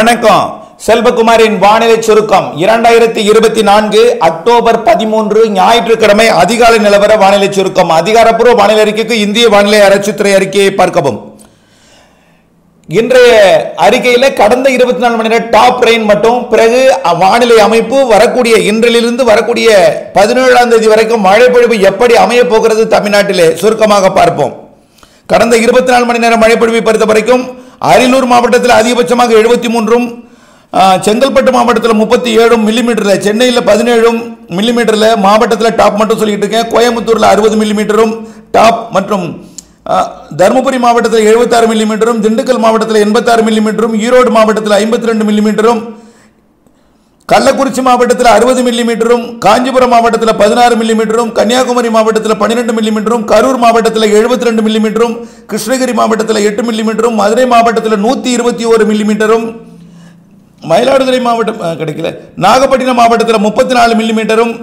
வணக்கம் செல்வகுமாரின் வானிலை சுருக்கம் இரண்டாயிரத்தி இருபத்தி நான்கு அக்டோபர் பதிமூன்று ஞாயிற்றுக்கிழமை அதிகாலை நிலவர வானிலை சுருக்கம் அதிகாரப்பூர்வ வானிலை அறிக்கைக்கு இந்திய வானிலை அரசுத்துறை அறிக்கையை பார்க்கவும் இன்றைய அறிக்கையில கடந்த இருபத்தி நாலு மணி நேரம் டாப் ரெயின் மட்டும் பிறகு வானிலை அமைப்பு வரக்கூடிய இன்றிலிருந்து வரக்கூடிய பதினேழாம் தேதி வரைக்கும் மழை பொழிவு எப்படி அமைய போகிறது தமிழ்நாட்டிலே சுருக்கமாக பார்ப்போம் கடந்த இருபத்தி நாலு மணி நேரம் மழை பொழிவை பொறுத்த வரைக்கும் அரியலூர் மாவட்டத்தில் அதிகபட்சமாக எழுபத்தி மூன்றும் செங்கல்பட்டு மாவட்டத்தில் முப்பத்தி ஏழும் மில்லிமீட்டரில் சென்னையில் பதினேழும் மில்லிமீட்டரில் மாவட்டத்தில் டாப் மட்டும் சொல்லிட்டு இருக்கேன் கோயம்புத்தூரில் அறுபது மில்லிமீட்டரும் டாப் மற்றும் ஆ, தருமபுரி மாவட்டத்தில் எழுபத்தாறு மில்லிமீட்டரும் திண்டுக்கல் மாவட்டத்தில் எண்பத்தாறு மில்லிமீட்டரும் ஈரோடு மாவட்டத்தில் ஐம்பத்தி ரெண்டு மில்லிமீட்டரும் கள்ளக்குறிச்சி மாவட்டத்தில் அறுபது மில்லிமீட்டரும் காஞ்சிபுரம் மாவட்டத்தில் பதினாறு மில்லிமீட்டரும் கன்னியாகுமரி மாவட்டத்தில் பன்னிரெண்டு மில்லிமீட்டரும் கரூர் மாவட்டத்தில் எழுபத்தி ரெண்டு மில்லிமீட்டரும் கிருஷ்ணகிரி மாவட்டத்தில் எட்டு மில்லிமீட்டரும் மதுரை மாவட்டத்தில் நூற்றி இருபத்தி ஒரு மில்லிமீட்டரும் மயிலாடுதுறை மாவட்டம் அஹ், கிடைக்கல நாகப்பட்டினம் மாவட்டத்தில் முப்பத்தி நாலு மில்லிமீட்டரும்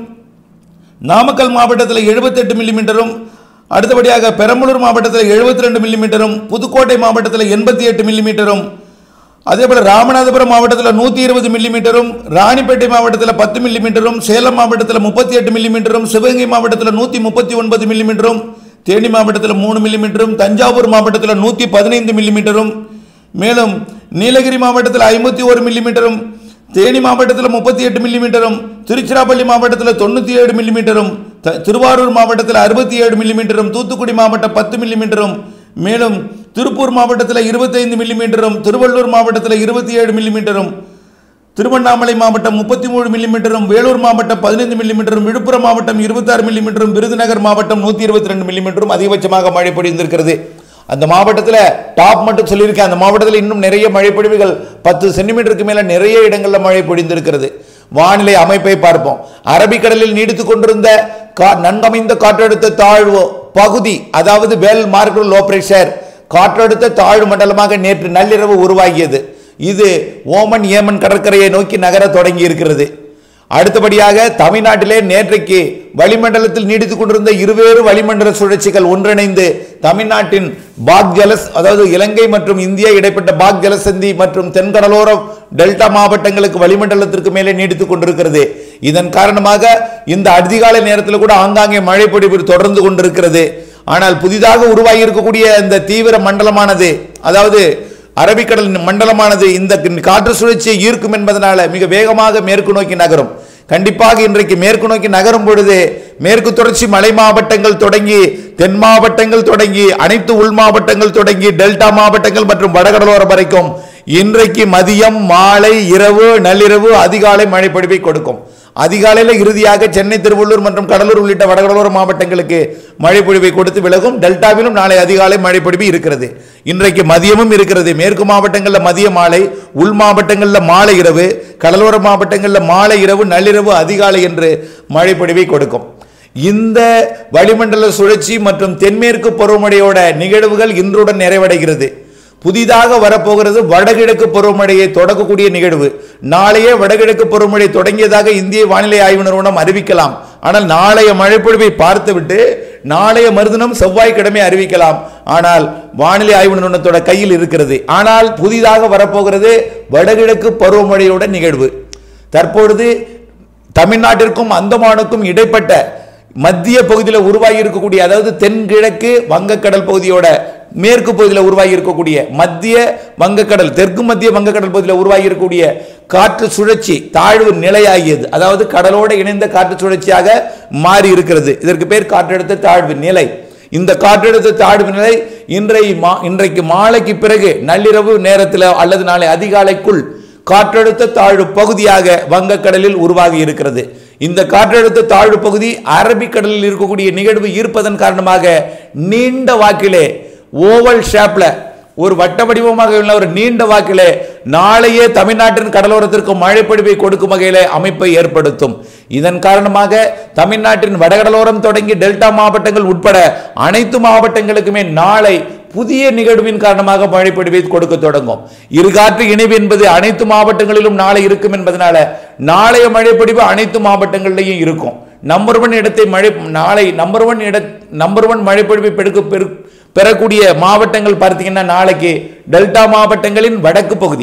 நாமக்கல் மாவட்டத்தில் எழுபத்தெட்டு மில்லிமீட்டரும் அடுத்தபடியாக பெரம்பலூர் மாவட்டத்தில் எழுபத்தி ரெண்டு மில்லிமீட்டரும் புதுக்கோட்டை மாவட்டத்தில் எண்பத்தி எட்டு மில்லிமீட்டரும் அதே போல ராமநாதபுரம் மாவட்டத்தில் நூற்றி இருபது மில்லிமீட்டரும் ராணிப்பேட்டை மாவட்டத்தில் பத்து மில்லிமீட்டரும் சேலம் மாவட்டத்தில் முப்பத்தி எட்டு மில்லிமீட்டரும் சிவகங்கை மாவட்டத்தில் நூற்றி முப்பத்தி ஒன்பது மில்லிமீட்டரும் தேனி மாவட்டத்தில் மூணு மில்லிமீட்டரும் தஞ்சாவூர் மாவட்டத்தில் நூற்றி பதினைந்து மில்லிமீட்டரும் மேலும் நீலகிரி மாவட்டத்தில் ஐம்பத்தி ஒரு மில்லிமீட்டரும் தேனி மாவட்டத்தில் முப்பத்தி எட்டு மில்லிமீட்டரும் திருச்சிராப்பள்ளி மாவட்டத்தில் தொண்ணூற்றி ஏழு மில்லிமீட்டரும் த- திருவாரூர் மாவட்டத்தில் அறுபத்தி ஏழு மில்லிமீட்டரும் தூத்துக்குடி மாவட்டம் பத்து மில்லிமீட்டரும் மேலும் திருப்பூர் மாவட்டத்தில் இருபத்தைந்து மில்லிமீட்டரும் திருவள்ளூர் மாவட்டத்தில் இருபத்தி ஏழு மில்லிமீட்டரும் திருவண்ணாமலை மாவட்டம் முப்பத்தி மூணு மில்லிமீட்டரும் வேலூர் மாவட்டம் பதினைந்து மில்லிமீட்டரும் விழுப்புரம் மாவட்டம் இருபத்தாறு மில்லிமீட்டரும் விருதுநகர் மாவட்டம் நூற்றி இருபத்தி ரெண்டு மில்லிமீட்டரும் அதிகபட்சமாக மழை பொழிந்திருக்கிறது அந்த மாவட்டத்தில் டாப் மட்டும் சொல்லியிருக்கேன் அந்த மாவட்டத்தில் இன்னும் நிறைய மழை பொழிவுகள் பத்து சென்டிமீட்டருக்கு மேலே நிறைய இடங்களில் மழை பொழிந்திருக்கிறது வானிலை அமைப்பை பார்ப்போம் அரபிக்கடலில் நீடித்துக் கொண்டிருந்த கா நன்கமைந்த காற்றழுத்த தாழ்வு பகுதி அதாவது வேல் மார்க் லோ பிரஷர் காற்றழுத்த தாழ்வு மண்டலமாக நேற்று நள்ளிரவு உருவாகியது இது ஓமன் ஏமன் கடற்கரையை நோக்கி நகர தொடங்கி இருக்கிறது அடுத்தபடியாக தமிழ்நாட்டிலே நேற்றைக்கு வளிமண்டலத்தில் நீடித்துக் கொண்டிருந்த இருவேறு வளிமண்டல சுழற்சிகள் ஒன்றிணைந்து தமிழ்நாட்டின் பாக் ஜலஸ் அதாவது இலங்கை மற்றும் இந்தியா இடைப்பட்ட பாக் ஜலசந்தி மற்றும் தென்கடலோர டெல்டா மாவட்டங்களுக்கு வளிமண்டலத்திற்கு மேலே நீடித்துக் கொண்டிருக்கிறது இதன் காரணமாக இந்த அதிகாலை நேரத்தில் கூட ஆங்காங்கே மழை பொழிவு தொடர்ந்து கொண்டிருக்கிறது ஆனால் புதிதாக உருவாகி இருக்கக்கூடிய இந்த தீவிர மண்டலமானது அதாவது அரபிக்கடல் மண்டலமானது இந்த காற்று சுழற்சியை ஈர்க்கும் என்பதனால மிக வேகமாக மேற்கு நோக்கி நகரும் கண்டிப்பாக இன்றைக்கு மேற்கு நோக்கி நகரும் பொழுது மேற்கு தொடர்ச்சி மலை மாவட்டங்கள் தொடங்கி தென் மாவட்டங்கள் தொடங்கி அனைத்து உள் மாவட்டங்கள் தொடங்கி டெல்டா மாவட்டங்கள் மற்றும் வடகடலோரம் வரைக்கும் இன்றைக்கு மதியம் மாலை இரவு நள்ளிரவு அதிகாலை மழை பொழிவை கொடுக்கும் அதிகாலையில் இறுதியாக சென்னை திருவள்ளூர் மற்றும் கடலூர் உள்ளிட்ட வடகடலோர மாவட்டங்களுக்கு மழை பொழிவை கொடுத்து விலகும் டெல்டாவிலும் நாளை அதிகாலை மழை பொழிவு இருக்கிறது இன்றைக்கு மதியமும் இருக்கிறது மேற்கு மாவட்டங்களில் மதிய மாலை உள் மாவட்டங்களில் மாலை இரவு கடலோர மாவட்டங்களில் மாலை இரவு நள்ளிரவு அதிகாலை என்று மழை பொழிவை கொடுக்கும் இந்த வளிமண்டல சுழற்சி மற்றும் தென்மேற்கு பருவமழையோட நிகழ்வுகள் இன்றுடன் நிறைவடைகிறது புதிதாக வரப்போகிறது வடகிழக்கு பருவமழையை தொடக்கக்கூடிய நிகழ்வு நாளையே வடகிழக்கு பருவமழை தொடங்கியதாக இந்திய வானிலை ஆய்வு நிறுவனம் அறிவிக்கலாம் ஆனால் நாளைய மழைப்பொழிவை பார்த்துவிட்டு நாளைய மறுதினம் செவ்வாய்க்கிழமை அறிவிக்கலாம் ஆனால் வானிலை ஆய்வு நிறுவனத்தோட கையில் இருக்கிறது ஆனால் புதிதாக வரப்போகிறது வடகிழக்கு பருவமழையோட நிகழ்வு தற்பொழுது தமிழ்நாட்டிற்கும் அந்தமானுக்கும் இடைப்பட்ட மத்திய பகுதியில் உருவாகி இருக்கக்கூடிய அதாவது தென்கிழக்கு வங்கக்கடல் பகுதியோட மேற்கு பகுதியில் உருவாகி இருக்கக்கூடிய மத்திய வங்கக்கடல் தெற்கு மத்திய வங்கக்கடல் பகுதியில் உருவாகி இருக்கக்கூடிய காற்று சுழற்சி தாழ்வு நிலையாகியது அதாவது கடலோடு இணைந்த காற்று சுழற்சியாக மாறி இருக்கிறது இதற்கு பேர் காற்றழுத்த தாழ்வு நிலை இந்த காற்றழுத்த தாழ்வு நிலை இன்றை மா இன்றைக்கு மாலைக்கு பிறகு நள்ளிரவு நேரத்தில் அல்லது நாளை அதிகாலைக்குள் காற்றழுத்த தாழ்வு பகுதியாக வங்கக்கடலில் உருவாகி இருக்கிறது இந்த காற்றழுத்த தாழ்வு பகுதி அரபிக்கடலில் இருக்கக்கூடிய நிகழ்வு ஈர்ப்பதன் காரணமாக நீண்ட வாக்கிலே ஓவல் ஷேப்ல ஒரு வட்ட வடிவமாக உள்ள ஒரு நீண்ட வாக்கிலே நாளையே தமிழ்நாட்டின் கடலோரத்திற்கு மழை பொழிவை கொடுக்கும் வகையிலே அமைப்பை ஏற்படுத்தும் இதன் காரணமாக தமிழ்நாட்டின் வடகடலோரம் தொடங்கி டெல்டா மாவட்டங்கள் உட்பட அனைத்து மாவட்டங்களுக்குமே நாளை புதிய நிகழ்வின் காரணமாக மழை பொழிவை கொடுக்க தொடங்கும் இருகாற்று இணைவு என்பது அனைத்து மாவட்டங்களிலும் நாளை இருக்கும் என்பதனால நாளைய மழை பொழிவு அனைத்து மாவட்டங்களிலையும் இருக்கும் நம்பர் ஒன் இடத்தை மழை நாளை நம்பர் ஒன் இட நம்பர் ஒன் மழை பொழிவை பெருக்க பெரு பெறக்கூடிய மாவட்டங்கள் பார்த்தீங்கன்னா நாளைக்கு டெல்டா மாவட்டங்களின் வடக்கு பகுதி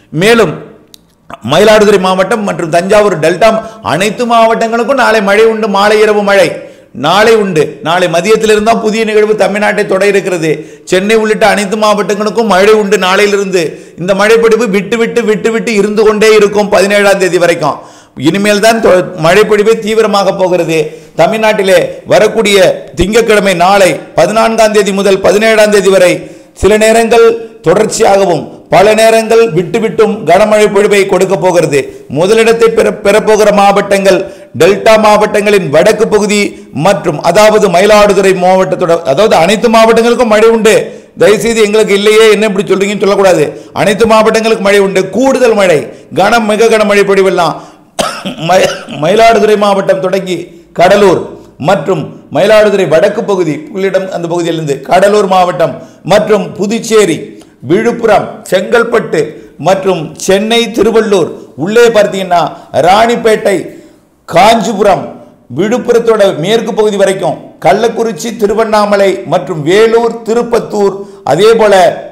மேலும் மயிலாடுதுறை மாவட்டம் மற்றும் தஞ்சாவூர் டெல்டா அனைத்து மாவட்டங்களுக்கும் நாளை மழை உண்டு மாலை இரவு மழை நாளை உண்டு நாளை மதியத்திலிருந்து தான் புதிய நிகழ்வு தமிழ்நாட்டை தொட இருக்கிறது சென்னை உள்ளிட்ட அனைத்து மாவட்டங்களுக்கும் மழை உண்டு நாளையிலிருந்து இந்த மழைப்பொழிவு விட்டு விட்டு விட்டு விட்டு இருந்து கொண்டே இருக்கும் பதினேழாம் தேதி வரைக்கும் இனிமேல் தான் தொ- மழைப்பொழிவு தீவிரமாக போகிறது தமிழ்நாட்டிலே வரக்கூடிய திங்கட்கிழமை நாளை பதினான்காம் தேதி முதல் பதினேழாம் தேதி வரை சில நேரங்கள் தொடர்ச்சியாகவும் பல நேரங்கள் விட்டு விட்டும் கனமழை பொழிவை கொடுக்க போகிறது முதலிடத்தை பெற பெறப்போகிற மாவட்டங்கள் டெல்டா மாவட்டங்களின் வடக்கு பகுதி மற்றும் அதாவது மயிலாடுதுறை மாவட்டத்தோட அதாவது அனைத்து மாவட்டங்களுக்கும் மழை உண்டு தயவுசெய்து எங்களுக்கு இல்லையே என்ன இப்படி சொல்றீங்கன்னு சொல்லக்கூடாது அனைத்து மாவட்டங்களுக்கு மழை உண்டு கூடுதல் மழை கனம் மிக கனமழை பொழிவெல்லாம் மய- மயிலாடுதுறை மாவட்டம் தொடங்கி கடலூர் மற்றும் மயிலாடுதுறை வடக்கு பகுதி புள்ளிடம் அந்த பகுதியிலிருந்து கடலூர் மாவட்டம் மற்றும் புதுச்சேரி விழுப்புரம் செங்கல்பட்டு மற்றும் சென்னை திருவள்ளூர் உள்ளே பார்த்தீங்கன்னா ராணிப்பேட்டை காஞ்சிபுரம் விழுப்புரத்தோட மேற்கு பகுதி வரைக்கும் கள்ளக்குறிச்சி திருவண்ணாமலை மற்றும் வேலூர் திருப்பத்தூர் அதே போல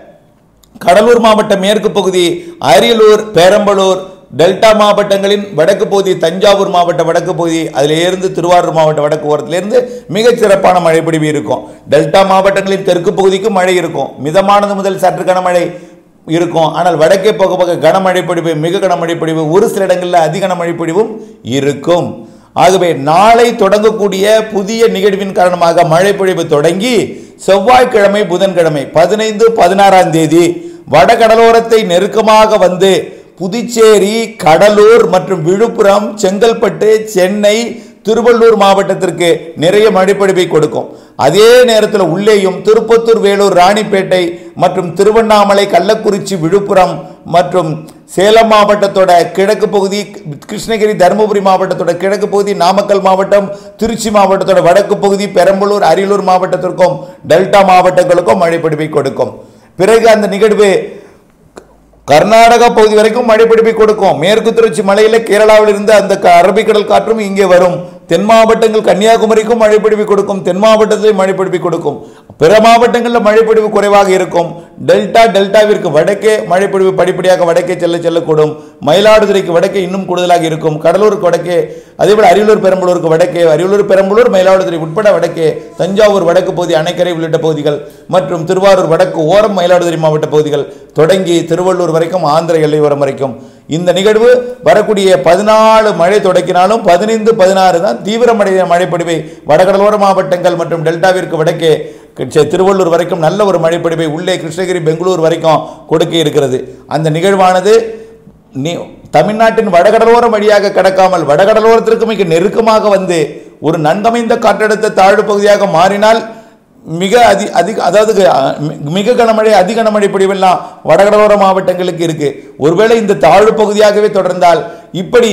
கடலூர் மாவட்ட மேற்கு பகுதி அரியலூர் பெரம்பலூர் டெல்டா மாவட்டங்களின் வடக்கு பகுதி தஞ்சாவூர் மாவட்ட வடக்கு பகுதி அதில் இருந்து திருவாரூர் மாவட்ட வடக்கு ஓரத்திலிருந்து மிகச் சிறப்பான மழைப்பொழிவு இருக்கும் டெல்டா மாவட்டங்களின் தெற்கு பகுதிக்கும் மழை இருக்கும் மிதமானது முதல் சற்று கனமழை இருக்கும் ஆனால் வடக்கே போக போக கனமழை பொழிவு மிக கனமழை பொழிவு ஒரு சில இடங்களில் அதிக கனமழை பொழிவும் இருக்கும் ஆகவே நாளை தொடங்கக்கூடிய புதிய நிகழ்வின் காரணமாக மழை பொழிவு தொடங்கி செவ்வாய்க்கிழமை புதன்கிழமை பதினைந்து பதினாறாம் தேதி வடகடலோரத்தை நெருக்கமாக வந்து புதுச்சேரி கடலூர் மற்றும் விழுப்புரம் செங்கல்பட்டு சென்னை திருவள்ளூர் மாவட்டத்திற்கு நிறைய மழைப்பொழிவை கொடுக்கும் அதே நேரத்தில் உள்ளேயும் திருப்பத்தூர் வேலூர் ராணிப்பேட்டை மற்றும் திருவண்ணாமலை கள்ளக்குறிச்சி விழுப்புரம் மற்றும் சேலம் மாவட்டத்தோட கிழக்கு பகுதி கிருஷ்ணகிரி தருமபுரி மாவட்டத்தோட கிழக்கு பகுதி நாமக்கல் மாவட்டம் திருச்சி மாவட்டத்தோட வடக்கு பகுதி பெரம்பலூர் அரியலூர் மாவட்டத்திற்கும் டெல்டா மாவட்டங்களுக்கும் மழைப்பொழிவை கொடுக்கும் பிறகு அந்த நிகழ்வு கர்நாடகா பகுதி வரைக்கும் மழை பிடிப்பை கொடுக்கும் மேற்கு தொடர்ச்சி மலையில கேரளாவில் இருந்து அந்த க- அரபிக்கடல் காற்றும் இங்கே வரும் தென் மாவட்டங்கள் கன்னியாகுமரிக்கும் மழை பிடிப்பு கொடுக்கும் தென் மாவட்டத்திலே மழை பிடிப்பு கொடுக்கும் பிற மாவட்டங்களில் மழை பிடிப்பு குறைவாக இருக்கும் டெல்டா டெல்டாவிற்கு வடக்கே மழை பிடிப்பு படிப்படியாக வடக்கே செல்ல செல்லக்கூடும் மயிலாடுதுறைக்கு வடக்கே இன்னும் கூடுதலாக இருக்கும் கடலூருக்கு வடக்கே அதேபோல் அரியலூர் பெரம்பலூருக்கு வடக்கே அரியலூர் பெரம்பலூர் மயிலாடுதுறை உட்பட வடக்கே தஞ்சாவூர் வடக்கு பகுதி அணைக்கரை உள்ளிட்ட பகுதிகள் மற்றும் திருவாரூர் வடக்கு ஓரம் மயிலாடுதுறை மாவட்ட பகுதிகள் தொடங்கி திருவள்ளூர் வரைக்கும் ஆந்திர எல்லையோரம் வரைக்கும் இந்த நிகழ்வு வரக்கூடிய பதினாலு மழை தொடக்கினாலும் பதினைந்து பதினாறு தான் தீவிரமடைய மழைப்பொழிவை வடகடலோர மாவட்டங்கள் மற்றும் டெல்டாவிற்கு வடக்கே சி- திருவள்ளூர் வரைக்கும் நல்ல ஒரு மழைப்பொழிவை உள்ளே கிருஷ்ணகிரி பெங்களூர் வரைக்கும் கொடுக்க இருக்கிறது அந்த நிகழ்வானது நீ தமிழ்நாட்டின் வடகடலோரம் வழியாக கடக்காமல் வடகடலோரத்திற்கு மிக நெருக்கமாக வந்து ஒரு நன்கமைந்த காற்றழுத்த தாழ்வு பகுதியாக மாறினால் மிக அதி அதிக அதாவது அஹ், மி- மிக கனமழை அதிக கனமழை பொழிவெல்லாம் வடகடலோர மாவட்டங்களுக்கு இருக்கு ஒருவேளை இந்த தாழ்வு பகுதியாகவே தொடர்ந்தால் இப்படி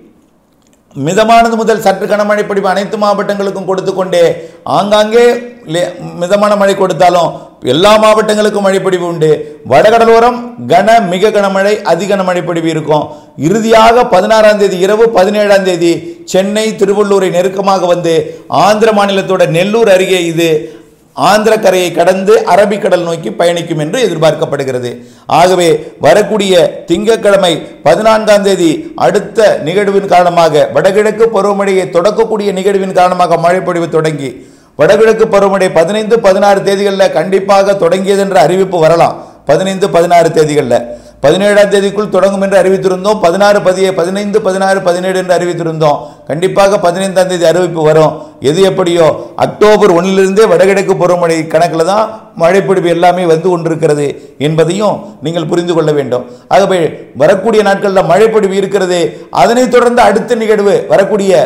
மிதமானது முதல் சற்று கனமழை பொழிவு அனைத்து மாவட்டங்களுக்கும் கொடுத்து கொண்டே ஆங்காங்கே லே- மிதமான மழை கொடுத்தாலும் எல்லா மாவட்டங்களுக்கும் மழைப்பொழிவு உண்டு வடகடலோரம் கன மிக கனமழை அதிக கனமழை பொழிவு இருக்கும் இறுதியாக பதினாறாம் தேதி இரவு பதினேழாம் தேதி சென்னை திருவள்ளூரை நெருக்கமாக வந்து ஆந்திர மாநிலத்தோட நெல்லூர் அருகே இது ஆந்திர கரையை கடந்து அரபிக்கடல் நோக்கி பயணிக்கும் என்று எதிர்பார்க்கப்படுகிறது ஆகவே வரக்கூடிய திங்கட்கிழமை பதினான்காம் தேதி அடுத்த நிகழ்வின் காரணமாக வடகிழக்கு பருவமழையை தொடக்கக்கூடிய நிகழ்வின் காரணமாக மழைப்பொழிவு தொடங்கி வடகிழக்கு பருவமழை பதினைந்து பதினாறு தேதிகளில் கண்டிப்பாக தொடங்கியது என்ற அறிவிப்பு வரலாம் பதினைந்து பதினாறு தேதிகளில் பதினேழாம் தேதிக்குள் தொடங்கும் என்று அறிவித்திருந்தோம் பதினாறு பதிய பதினைந்து பதினாறு பதினேழு என்று அறிவித்திருந்தோம் கண்டிப்பாக பதினைந்தாம் தேதி அறிவிப்பு வரும் எது எப்படியோ அக்டோபர் ஒன்றிலிருந்தே வடகிழக்கு பருவமழை கணக்கில் தான் மழைப்பிடிப்பு எல்லாமே வந்து கொண்டிருக்கிறது என்பதையும் நீங்கள் புரிந்து கொள்ள வேண்டும் ஆகவே வரக்கூடிய நாட்களில் மழைப்பொழிவு இருக்கிறது அதனைத் தொடர்ந்து அடுத்த நிகழ்வு வரக்கூடிய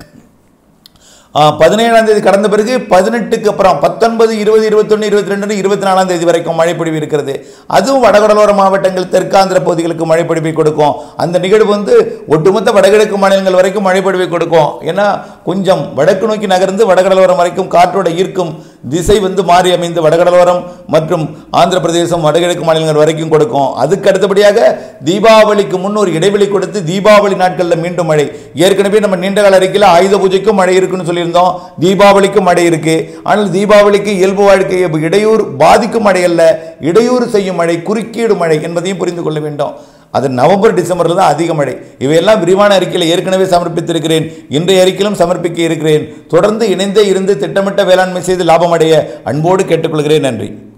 ஆ, பதினேழாம் தேதி கடந்த பிறகு பதினெட்டுக்கு அப்புறம் பத்தொன்பது இருபது இருபத்தொன்று இருபத்தி ரெண்டு இருபத்தி நாலாம் தேதி வரைக்கும் மழைப்பொழிவு இருக்கிறது அதுவும் வடகடலோர மாவட்டங்கள் தெற்காந்திர பகுதிகளுக்கு மழைப்பொழிவை கொடுக்கும் அந்த நிகழ்வு வந்து ஒட்டுமொத்த வடகிழக்கு மாநிலங்கள் வரைக்கும் மழைப்பொழிவை கொடுக்கும் ஏன்னா கொஞ்சம் வடக்கு நோக்கி நகர்ந்து வடகடலோரம் வரைக்கும் காற்றோட ஈர்க்கும் திசை வந்து மாறி அமைந்து வடகடலோரம் மற்றும் ஆந்திர பிரதேசம் வடகிழக்கு மாநிலங்கள் வரைக்கும் கொடுக்கும் அதுக்கு அடுத்தபடியாக தீபாவளிக்கு முன் ஒரு இடைவெளி கொடுத்து தீபாவளி நாட்களில் மீண்டும் மழை ஏற்கனவே நம்ம நீண்ட கால அறிக்கையில் ஆயுத பூஜைக்கும் மழை இருக்குன்னு சொல்லியிருந்தோம் தீபாவளிக்கும் மழை இருக்கு ஆனால் தீபாவளிக்கு இயல்பு வாழ்க்கையை இடையூறு பாதிக்கும் மழை அல்ல இடையூறு செய்யும் மழை குறுக்கீடு மழை என்பதையும் புரிந்து கொள்ள வேண்டும் அது நவம்பர் டிசம்பரில் தான் அதிக மழை இவையெல்லாம் விரிவான அறிக்கையில் ஏற்கனவே சமர்ப்பித்திருக்கிறேன் இன்றைய அறிக்கையிலும் சமர்ப்பிக்க இருக்கிறேன் தொடர்ந்து இணைந்தே இருந்து திட்டமிட்ட வேளாண்மை செய்து லாபம் அடைய அன்போடு கேட்டுக்கொள்கிறேன் நன்றி